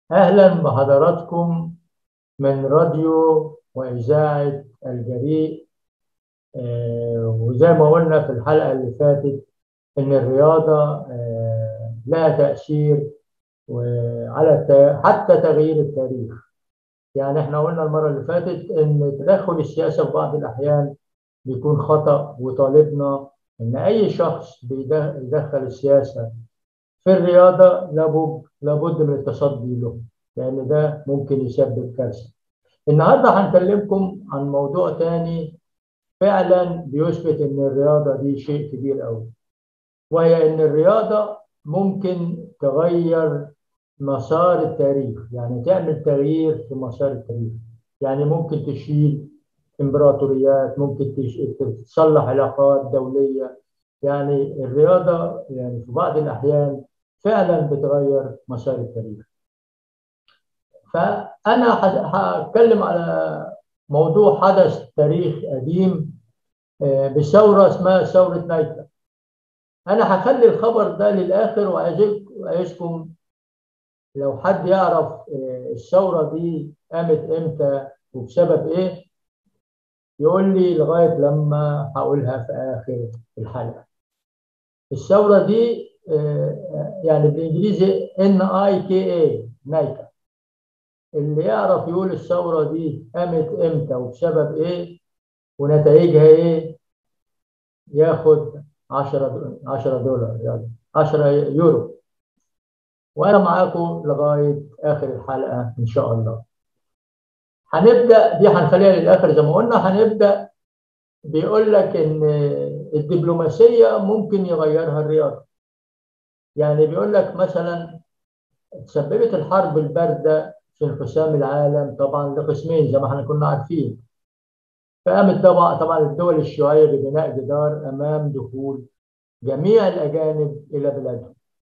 أهلا بحضراتكم من راديو وإذاعة الجريء آه، وزي ما قلنا في الحلقة اللي فاتت إن الرياضة آه، لها تأثير وعلى الت- حتى تغيير التاريخ يعني احنا قلنا المرة اللي فاتت إن تدخل السياسة في بعض الأحيان بيكون خطأ وطالبنا إن أي شخص بيد- يدخل السياسة في الرياضة لابد لابد من التصدي له لأن ده ممكن يسبب كارثة. النهارده هنكلمكم عن موضوع تاني فعلا بيثبت إن الرياضة دي شيء كبير أوي وهي إن الرياضة ممكن تغير مسار التاريخ يعني تعمل تغيير في مسار التاريخ يعني ممكن تشيل إمبراطوريات ممكن تش- تصلح علاقات دولية يعني الرياضة يعني في بعض الأحيان فعلا بتغير مسار التاريخ فأنا ه- هتكلم على موضوع حدث تاريخ قديم آه، بثورة اسمها ثورة نايتا أنا هخلي الخبر ده للآخر وعايزك- وعايزكم لو حد يعرف آه، الثورة دي قامت إمتى وبسبب إيه يقول لي لغاية لما هقولها في آخر الحلقة الثورة دي آه، يعني بالإنجليزي ان اي كي اي نايتا اللي يعرف يقول الثورة دي قامت امتى وبسبب ايه ونتائجها ايه ياخد 10 10 دولار يعني 10 يورو وانا معاكم لغاية اخر الحلقة ان شاء الله هنبدأ دي هنخليها للاخر زي ما قلنا هنبدأ بيقول لك ان الدبلوماسية ممكن يغيرها الرياضة يعني بيقول لك مثلا سببت الحرب الباردة في انقسام العالم طبعا لقسمين زي ما احنا كنا عارفين فقامت طبعا طبعا الدول الشيوعية ببناء جدار أمام دخول جميع الأجانب إلى بلادهم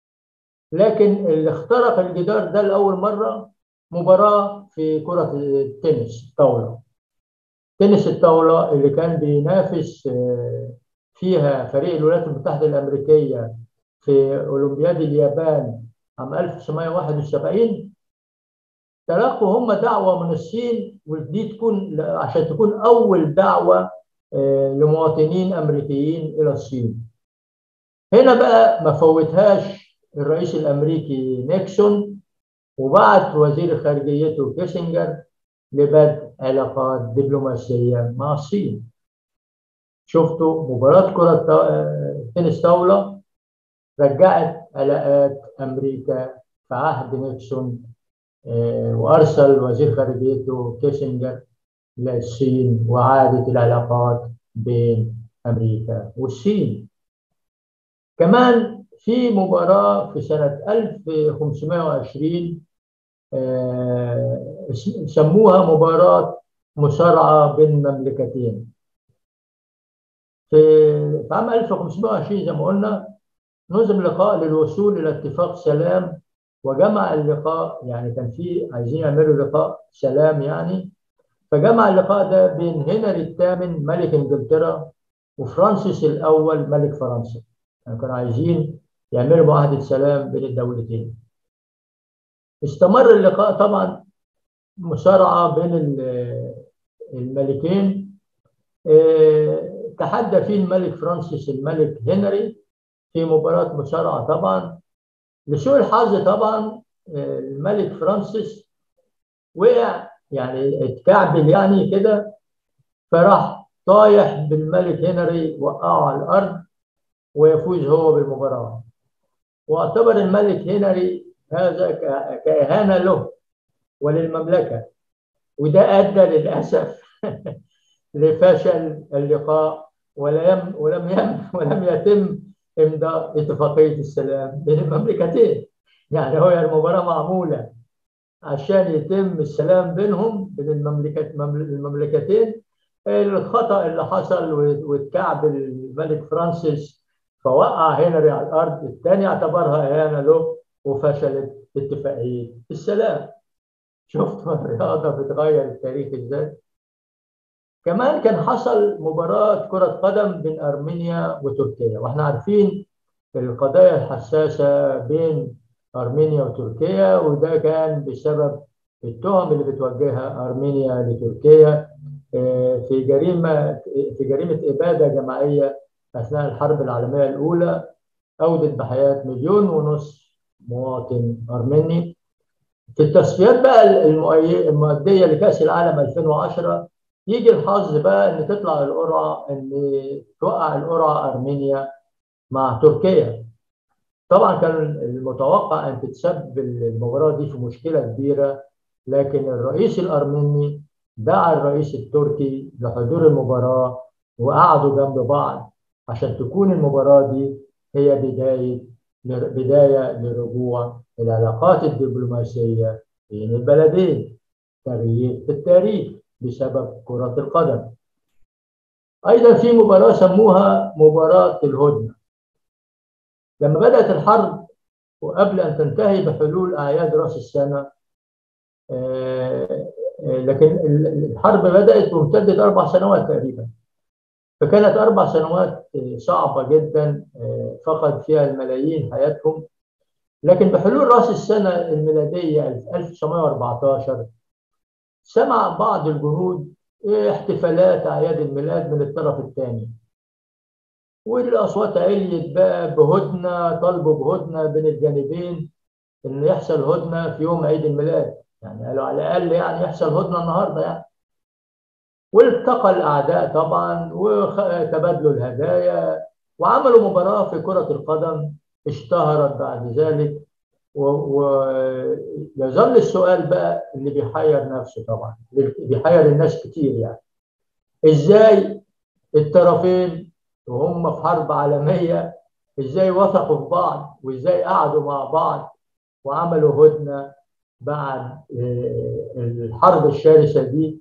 لكن اللي اخترق الجدار ده لأول مرة مباراة في كرة التنس الطاولة تنس الطاولة اللي كان بينافس آه، فيها فريق الولايات المتحدة الأمريكية في أولمبياد اليابان عام 1971 تلقوا هم دعوة من الصين ودي تكون عشان تكون أول دعوة آه، لمواطنين أمريكيين إلى الصين هنا بقى ما فوتهاش الرئيس الأمريكي نيكسون وبعت وزير خارجيته كيسنجر لبدء علاقات دبلوماسية مع الصين شفتوا مباراة كرة طا- آه، تنس طاولة رجعت علاقات أمريكا في عهد نيكسون آه، وأرسل وزير خارجيته كيسنجر للصين وعادت العلاقات بين أمريكا والصين كمان في مباراة في سنة 1520 آه، سموها مباراة مصارعة بين مملكتين في في عام 1520 زي ما قلنا نظم لقاء للوصول إلى اتفاق سلام وجمع اللقاء يعني كان في عايزين يعملوا لقاء سلام يعني فجمع اللقاء ده بين هنري الثامن ملك انجلترا وفرانسيس الاول ملك فرنسا يعني كانوا عايزين يعملوا معاهده سلام بين الدولتين استمر اللقاء طبعا مصارعه بين ال- الملكين آه، تحدى فيه الملك فرانسيس الملك هنري في مباراه مصارعه طبعا لسوء الحظ طبعا آه، الملك فرانسيس وقع يعني اتكعبل يعني كده فراح طايح بالملك هنري وقعه على الارض ويفوز هو بالمباراه واعتبر الملك هنري هذا ك- كاهانه له وللمملكه وده ادى للاسف لفشل اللقاء ولم ولم يم ولم يتم امضاء اتفاقيه السلام بين المملكتين يعني هو المباراه معموله عشان يتم السلام بينهم بين المملكت المملكتين الخطأ اللي حصل واتكعب الملك فرانسيس فوقع هنري على الأرض الثاني اعتبرها إهانة له وفشلت اتفاقية السلام شفتوا الرياضة بتغير التاريخ إزاي كمان كان حصل مباراة كرة قدم بين أرمينيا وتركيا واحنا عارفين القضايا الحساسة بين أرمينيا وتركيا وده كان بسبب التهم اللي بتوجهها أرمينيا لتركيا في جريمة في جريمة إبادة جماعية أثناء الحرب العالمية الأولى أودت بحياة مليون ونص مواطن أرمني في التصفيات بقى المؤدية لكأس العالم 2010 يجي الحظ بقى ان تطلع القرعه ان توقع القرعه ارمينيا مع تركيا طبعا كان المتوقع ان تتسبب المباراه دي في مشكله كبيره لكن الرئيس الارمني دعا الرئيس التركي لحضور المباراه وقعدوا جنب بعض عشان تكون المباراه دي هي بدايه بدايه لرجوع العلاقات الدبلوماسيه بين البلدين تغيير في التاريخ بسبب كرة القدم أيضا في مباراة سموها مباراة الهدنة لما بدأت الحرب وقبل أن تنتهي بحلول أعياد رأس السنة لكن الحرب بدأت وامتدت أربع سنوات تقريبا فكانت أربع سنوات صعبة جدا فقد فيها الملايين حياتهم لكن بحلول رأس السنة الميلادية 1914 سمع بعض الجنود احتفالات أعياد الميلاد من الطرف الثاني والأصوات عليت بقى بهدنة طلبوا بهدنة بين الجانبين إن يحصل هدنة في يوم عيد الميلاد يعني قالوا على الأقل يعني يحصل هدنة النهاردة يعني والتقى الأعداء طبعا وتبادلوا الهدايا وعملوا مباراة في كرة القدم اشتهرت بعد ذلك ويظل السؤال بقى اللي بيحير نفسه طبعا بيحير الناس كتير يعني ازاي الطرفين وهم في حرب عالميه ازاي وثقوا في بعض وازاي قعدوا مع بعض وعملوا هدنه بعد الحرب الشرسه دي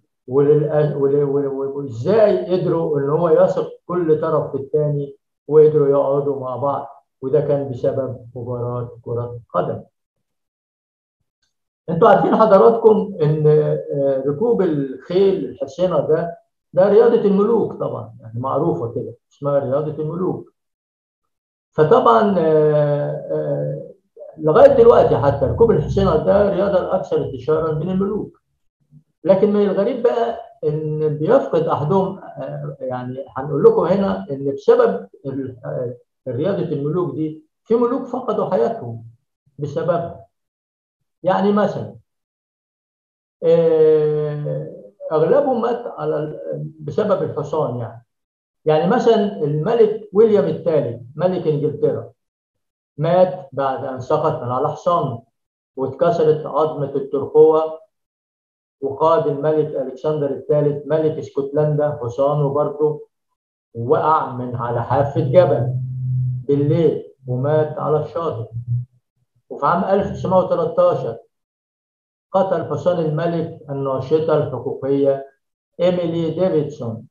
وازاي قدروا ان هو يثق كل طرف في الثاني وقدروا يقعدوا مع بعض وده كان بسبب مباراة كرة قدم. انتوا عارفين حضراتكم ان ركوب الخيل الحصينة ده ده رياضة الملوك طبعا يعني معروفة كده اسمها رياضة الملوك. فطبعا لغاية دلوقتي حتى ركوب الحصينة ده رياضة الأكثر انتشارا بين الملوك. لكن من الغريب بقى ان بيفقد احدهم يعني هنقول لكم هنا ان بسبب رياضة الملوك دي في ملوك فقدوا حياتهم بسببها يعني مثلا اغلبهم مات على بسبب الحصان يعني يعني مثلا الملك ويليام الثالث ملك انجلترا مات بعد ان سقط من على حصانه واتكسرت عظمه الترقوه وقاد الملك الكسندر الثالث ملك اسكتلندا حصانه برضه وقع من على حافه جبل بالليل ومات على الشاطئ وفي عام 1913 قتل حصان الملك الناشطة الحقوقية إيميلي ديفيدسون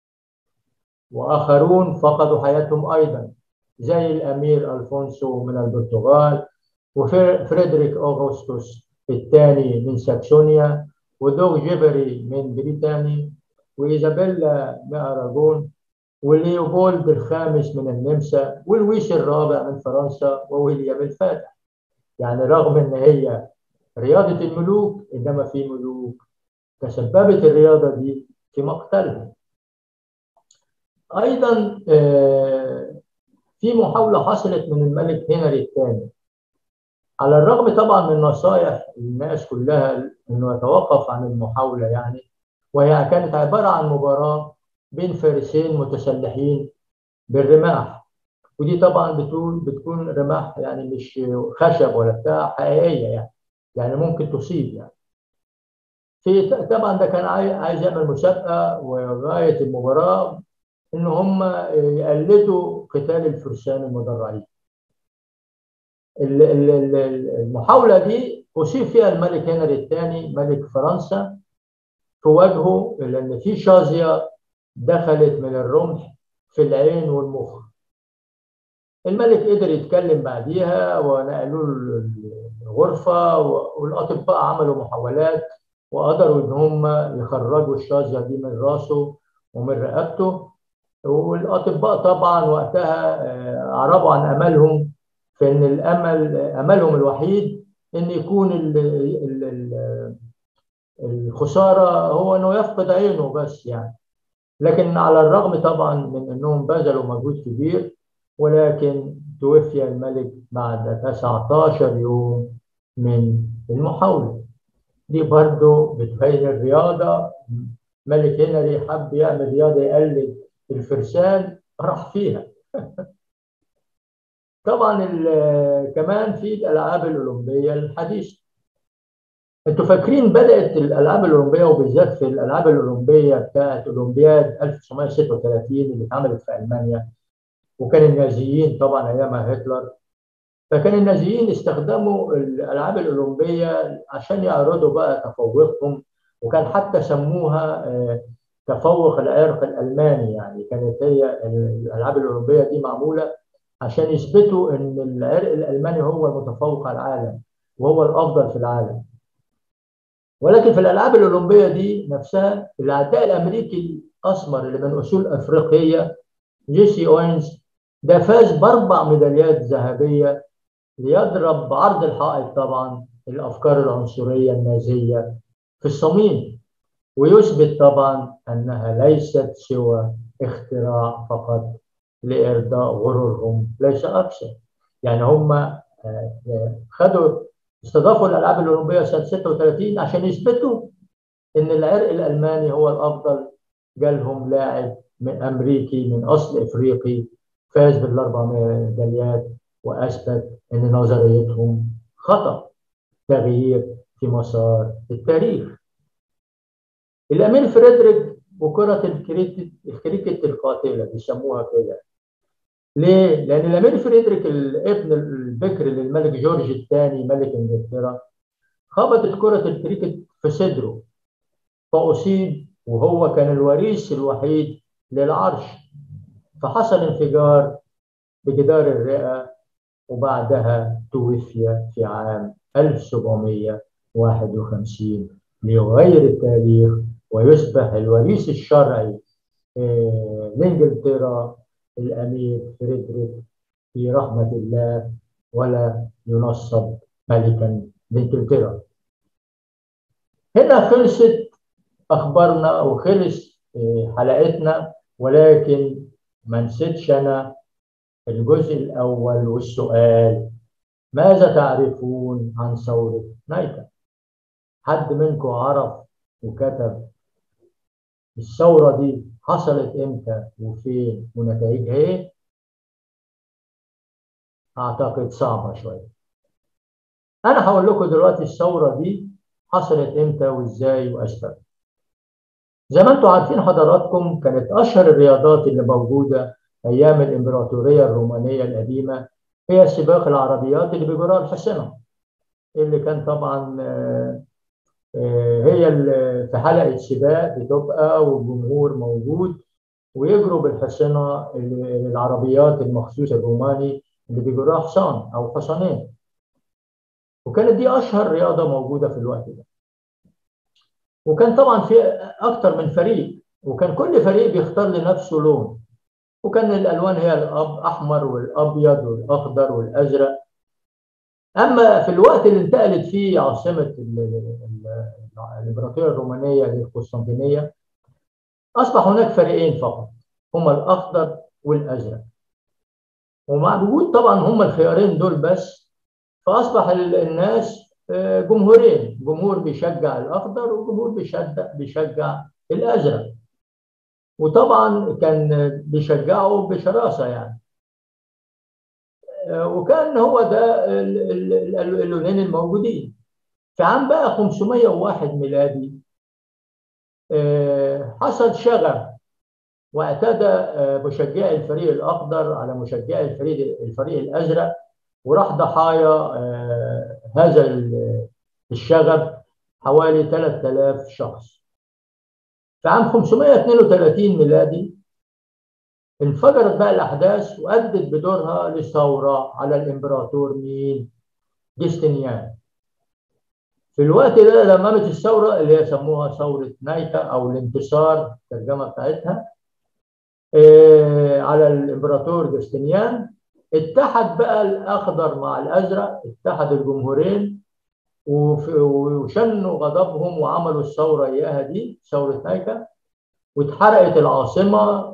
وآخرون فقدوا حياتهم أيضا زي الأمير ألفونسو من البرتغال وفريدريك أغسطس الثاني من ساكسونيا ودوغ جيبري من بريطانيا وإيزابيلا من أراغون وليوبولد الخامس من النمسا ولويس الرابع من فرنسا وويليام الفاتح يعني رغم ان هي رياضة الملوك انما في ملوك تسببت الرياضة دي في مقتلهم ايضا في محاولة حصلت من الملك هنري الثاني على الرغم طبعا من نصائح الناس كلها انه يتوقف عن المحاولة يعني وهي كانت عبارة عن مباراة بين فارسين متسلحين بالرماح ودي طبعا بتكون بتكون رماح يعني مش خشب ولا بتاع حقيقيه يعني يعني ممكن تصيب يعني في طبعا ده كان عايز يعمل مسابقه وغايه المباراه ان هم يقلدوا قتال الفرسان المدرعين المحاوله دي اصيب فيها الملك هنري الثاني ملك فرنسا في وجهه لان في شظيه دخلت من الرمح في العين والمخ الملك قدر يتكلم بعديها ونقلوا له الغرفة والأطباء عملوا محاولات وقدروا إن هم يخرجوا الشظية دي من راسه ومن رقبته والأطباء طبعا وقتها أعربوا عن أملهم في ان الامل املهم الوحيد ان يكون ال ال ال الخساره هو انه يفقد عينه بس يعني لكن على الرغم طبعا من انهم بذلوا مجهود كبير ولكن توفي الملك بعد 19 يوم من المحاوله دي برضه بتبين الرياضه ملك هنري حب يعمل رياضه يقلد الفرسان راح فيها طبعا كمان في الالعاب الاولمبيه الحديثه انتوا فاكرين بدات الالعاب الاولمبيه وبالذات في الالعاب الاولمبيه بتاعت اولمبياد 1936 اللي اتعملت في المانيا وكان النازيين طبعا ايامها هتلر فكان النازيين استخدموا الالعاب الاولمبيه عشان يعرضوا بقى تفوقهم وكان حتى سموها تفوق العرق الالماني يعني كانت هي الالعاب الاولمبيه دي معموله عشان يثبتوا ان العرق الالماني هو المتفوق على العالم وهو الافضل في العالم ولكن في الالعاب الاولمبيه دي نفسها العداء الامريكي الاسمر اللي من اصول افريقيه جيسي اوينز ده فاز باربع ميداليات ذهبيه ليضرب بعرض الحائط طبعا الافكار العنصريه النازيه في الصميم ويثبت طبعا انها ليست سوى اختراع فقط لارضاء غرورهم ليس اكثر يعني هم خدوا استضافوا الالعاب الاولمبيه سنه 36 عشان يثبتوا ان العرق الالماني هو الافضل جالهم لاعب من امريكي من اصل افريقي فاز بالاربع ميداليات واثبت ان نظريتهم خطا تغيير في مسار التاريخ الامير فريدريك وكرة الكريكت الكريكت القاتلة بيسموها كده ليه؟ لأن الأمير فريدريك الابن البكر للملك جورج الثاني ملك إنجلترا خبطت كرة الكريكت في صدره فأصيب وهو كان الوريث الوحيد للعرش فحصل انفجار بجدار الرئة وبعدها توفي في عام 1751 ليغير التاريخ ويصبح الوريث الشرعي لانجلترا الامير فريدريك في رحمه الله ولا ينصب ملكا لانجلترا. هنا خلصت اخبارنا وخلص حلقتنا ولكن ما نسيتش انا الجزء الاول والسؤال ماذا تعرفون عن ثوره نايتا؟ حد منكم عرف وكتب الثورة دي حصلت امتى وفين ونتائجها ايه؟ اعتقد صعبة شوية. انا هقول لكم دلوقتي الثورة دي حصلت امتى وازاي واسباب. زي ما انتم عارفين حضراتكم كانت اشهر الرياضات اللي موجودة ايام الامبراطورية الرومانية القديمة هي سباق العربيات اللي بيجرها الحصنة اللي كان طبعا هي في حلقه سباق بتبقى والجمهور موجود ويجروا بالحصنه العربيات المخصوص الروماني اللي بيجروها حصان او حصانين وكانت دي اشهر رياضه موجوده في الوقت ده وكان طبعا في اكتر من فريق وكان كل فريق بيختار لنفسه لون وكان الالوان هي الاحمر والابيض والاخضر والازرق اما في الوقت اللي انتقلت فيه عاصمه الامبراطوريه الرومانيه للقسطنطينيه اصبح هناك فريقين فقط هما الاخضر والازرق ومع وجود طبعا هما الخيارين دول بس فاصبح الناس جمهورين جمهور بيشجع الاخضر وجمهور بيشجع بيشجع الازرق وطبعا كان بيشجعوا بشراسه يعني وكان هو ده اللونين الموجودين في عام بقى 501 ميلادي حصل شغف واعتدى مشجعي الفريق الاخضر على مشجعي الفريق الفريق الازرق وراح ضحايا هذا الشغب حوالي 3000 شخص في عام 532 ميلادي انفجرت بقى الاحداث وادت بدورها لثوره على الامبراطور مين؟ جستنيان. في الوقت ده لما قامت الثوره اللي هي سموها ثوره نايتا او الانتصار الترجمه بتاعتها إيه على الامبراطور جستنيان اتحد بقى الاخضر مع الازرق اتحد الجمهورين وشنوا غضبهم وعملوا الثوره اياها دي ثوره نايكا واتحرقت العاصمه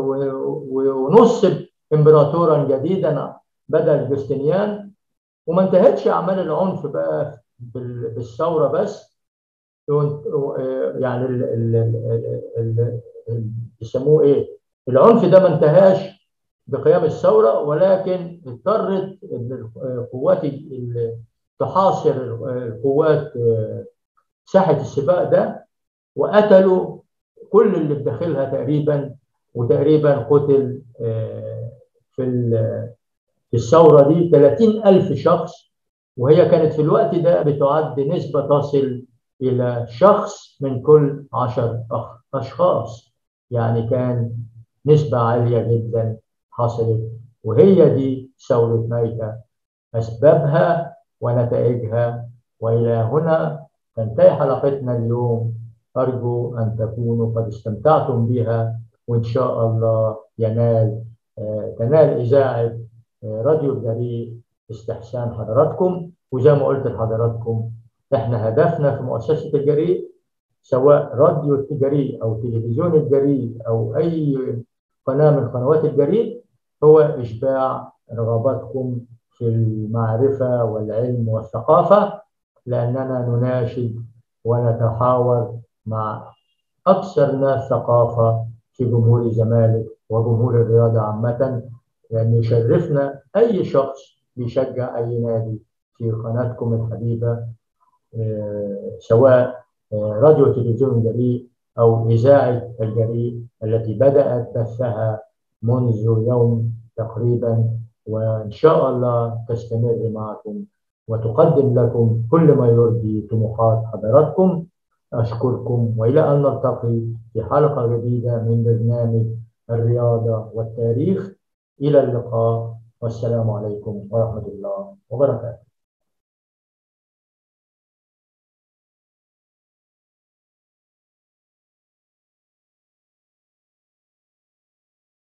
ونصب امبراطورا جديدا بدل جوستنيان وما انتهتش اعمال العنف بقى بالثوره بس يعني ال بيسموه ايه العنف ده ما انتهاش بقيام الثوره ولكن اضطرت القوات تحاصر القوات ساحه السباق ده وقتلوا كل اللي بداخلها تقريبا وتقريبا قتل في في الثوره دي 30 ألف شخص وهي كانت في الوقت ده بتعد نسبه تصل الى شخص من كل 10 اشخاص يعني كان نسبه عاليه جدا حصلت وهي دي ثوره مايكا اسبابها ونتائجها والى هنا تنتهي حلقتنا اليوم ارجو ان تكونوا قد استمتعتم بها وان شاء الله ينال تنال اذاعه راديو الجريء استحسان حضراتكم وزي ما قلت لحضراتكم احنا هدفنا في مؤسسه الجريء سواء راديو الجريء او تلفزيون الجريء او اي قناه من قنوات الجريء هو اشباع رغباتكم في المعرفه والعلم والثقافه لاننا نناشد ونتحاور مع اكثر ناس ثقافه في جمهور الزمالك وجمهور الرياضه عامه لان يشرفنا اي شخص بيشجع اي نادي في قناتكم الحبيبه سواء راديو تلفزيون الجريء او اذاعه الجريء التي بدات بثها منذ يوم تقريبا وان شاء الله تستمر معكم وتقدم لكم كل ما يرضي طموحات حضراتكم اشكركم والى ان نلتقي في حلقه جديده من برنامج الرياضه والتاريخ الى اللقاء والسلام عليكم ورحمه الله وبركاته